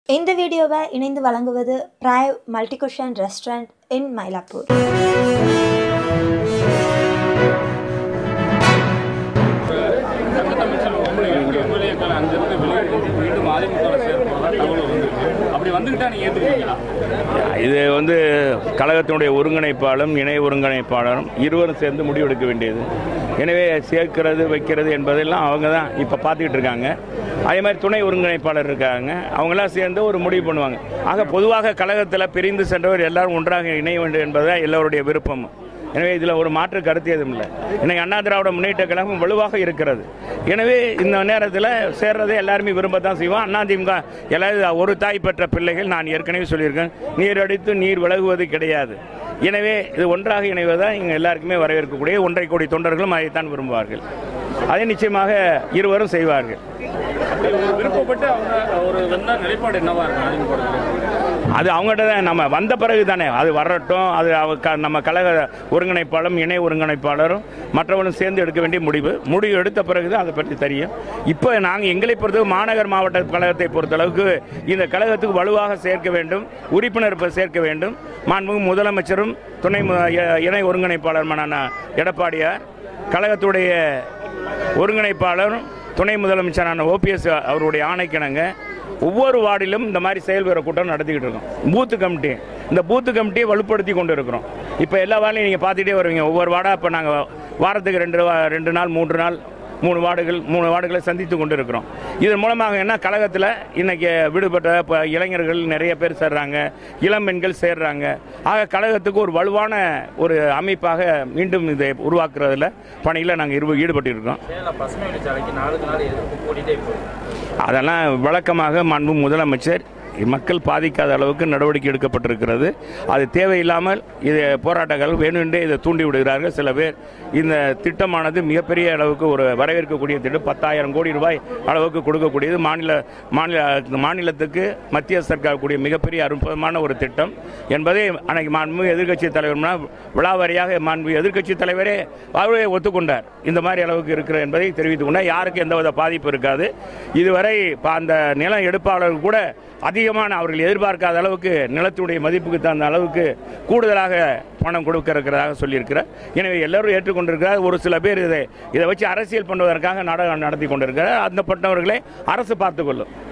இந்த வீடியோவை இணைந்து வழங்குவது பிராய் மல்டிகுஷன் ரெஸ்டாரண்ட் இன் மயிலாப்பூர் தமிழ்ச்சல் உண்மையிலே உண்மையிலேயே அங்கிருந்து வெளியே மீண்டும் அதிமுக சேர்ப்பதாக தகவல் வந்திருக்கு அப்படி வந்துக்கிட்டா நீங்க ஏற்றுக்குவீங்களா இது வந்து கழகத்தினுடைய ஒருங்கிணைப்பாளரும் இணை ஒருங்கிணைப்பாளரும் இருவரும் சேர்ந்து முடிவெடுக்க வேண்டியது எனவே சேர்க்கிறது வைக்கிறது என்பதெல்லாம் அவங்க தான் இப்போ பார்த்துக்கிட்டு இருக்காங்க அதே மாதிரி துணை ஒருங்கிணைப்பாளர் இருக்காங்க அவங்களாம் சேர்ந்து ஒரு முடிவு பண்ணுவாங்க ஆக பொதுவாக கழகத்தில் பிரிந்து சென்றவர் எல்லாரும் ஒன்றாக இணைய வேண்டும் என்பதுதான் எல்லோருடைய விருப்பம் எனவே இதில் ஒரு மாற்று கருத்து எதுவும் இல்லை இன்னைக்கு அண்ணா திராவிட முன்னேற்ற கழகம் வலுவாக இருக்கிறது எனவே இந்த நேரத்தில் சேர்றதை எல்லாருமே விரும்பத்தான் செய்வோம் அதிமுக எல்லாரும் ஒரு தாய் பெற்ற பிள்ளைகள் நான் ஏற்கனவே சொல்லியிருக்கேன் நீர் அடித்து நீர் விலகுவது கிடையாது எனவே இது ஒன்றாக இணைவதுதான் இங்கே எல்லாருக்குமே வரவேற்கக்கூடிய ஒன்றை கோடி தொண்டர்களும் அதைத்தான் விரும்புவார்கள் அதை நிச்சயமாக இருவரும் செய்வார்கள் அப்படி ஒரு விருப்பப்பட்டு அவங்க ஒரு வந்த நிலைப்பாடு என்னவா இருக்கும் அதிமுக அது அவங்ககிட்ட தான் நம்ம வந்த பிறகு தானே அது வரட்டும் அது அவ க நம்ம கழக ஒருங்கிணைப்பாளரும் இணை ஒருங்கிணைப்பாளரும் மற்றவர்களும் சேர்ந்து எடுக்க வேண்டிய முடிவு முடிவு எடுத்த பிறகு தான் அதை பற்றி தெரியும் இப்போ நாங்கள் எங்களை பொறுத்தவரை மாநகர் மாவட்ட கழகத்தை பொறுத்தளவுக்கு இந்த கழகத்துக்கு வலுவாக சேர்க்க வேண்டும் உறுப்பினர் இப்ப சேர்க்க வேண்டும் மாண்புமிகு முதலமைச்சரும் துணை மு- இ- இணை ஒருங்கிணைப்பாளருமான எடப்பாடியார் கழகத்துடைய ஒருங்கிணைப்பாளரும் துணை முதலமைச்சரான ஓபிஎஸ் அவருடைய ஆணைக்கிணங்க ஒவ்வொரு வார்டிலும் இந்த மாதிரி செயல்படுற கூட்டம் நடத்திக்கிட்டு இருக்கோம் பூத்து கமிட்டி இந்த பூத்து கமிட்டியை வலுப்படுத்தி கொண்டு இருக்கிறோம் இப்போ எல்லா வார்டிலையும் நீங்கள் பார்த்துட்டே வருவீங்க ஒவ்வொரு வார்டாக இப்போ நாங்கள் வாரத்துக்கு ரெண்டு வா- ரெண்டு நாள் மூன்று நாள் மூணு வார்டுகள் மூணு வார்டுகளை சந்தித்து கொண்டு இருக்கிறோம் இதன் மூலமாக என்ன கழகத்தில் இன்னைக்கு விடுபட்ட இப்போ இளைஞர்கள் நிறைய பேர் சேர்றாங்க இளம் பெண்கள் சேர்றாங்க ஆக கழகத்துக்கு ஒரு வலுவான ஒரு அமைப்பாக மீண்டும் இதை உருவாக்குறதுல பணியில் நாங்கள் ஈடுபட்டு இருக்கோம் சேலம் பசுமை வழிச்சாலைக்கு நாளுக்கு நாள் எதிர்ப்பு கூட்டிகிட்டே போகுது அதெல்லாம் வழக்கமாக மாண்பு முதலமைச்சர் மக்கள் பாதிக்காத அளவுக்கு நடவடிக்கை எடுக்கப்பட்டிருக்கிறது அது தேவையில்லாமல் இது போராட்டங்கள் வேணுமென்றே இதை தூண்டி விடுகிறார்கள் சில பேர் இந்த திட்டமானது மிகப்பெரிய அளவுக்கு ஒரு வரவேற்கக்கூடிய திட்டம் பத்தாயிரம் கோடி ரூபாய் அளவுக்கு கொடுக்கக்கூடியது மாநில மாநில மாநிலத்துக்கு மத்திய சர்க்கார் கூடிய மிகப்பெரிய அற்புதமான ஒரு திட்டம் என்பதை அன்னைக்கு மாண்பு எதிர்க்கட்சி தலைவர்னா விழாவாரியாக மாண்பு எதிர்க்கட்சி தலைவரே அவரே ஒத்துக்கொண்டார் இந்த மாதிரி அளவுக்கு இருக்கிற என்பதை தெரிவித்துக் கொண்டார் யாருக்கு எந்தவித பாதிப்பு இருக்காது இதுவரை ப- அந்த நிலம் எடுப்பாளர்கள் கூட அதிகமான அவர்கள் எதிர்பார்க்காத அளவுக்கு நிலத்துடைய மதிப்புக்கு தகுந்த அளவுக்கு கூடுதலாக பணம் கொடுக்க இருக்கிறதாக சொல்லியிருக்கிறார் எனவே எல்லாரும் ஏற்றுக்கொண்டிருக்கிறார் ஒரு சில பேர் இதை இதை வச்சு அரசியல் பண்ணுவதற்காக நாடகம் நடத்தி கொண்டிருக்கிறார் அந்த பட்டவர்களை அரசு பார்த்துக்கொள்ளும்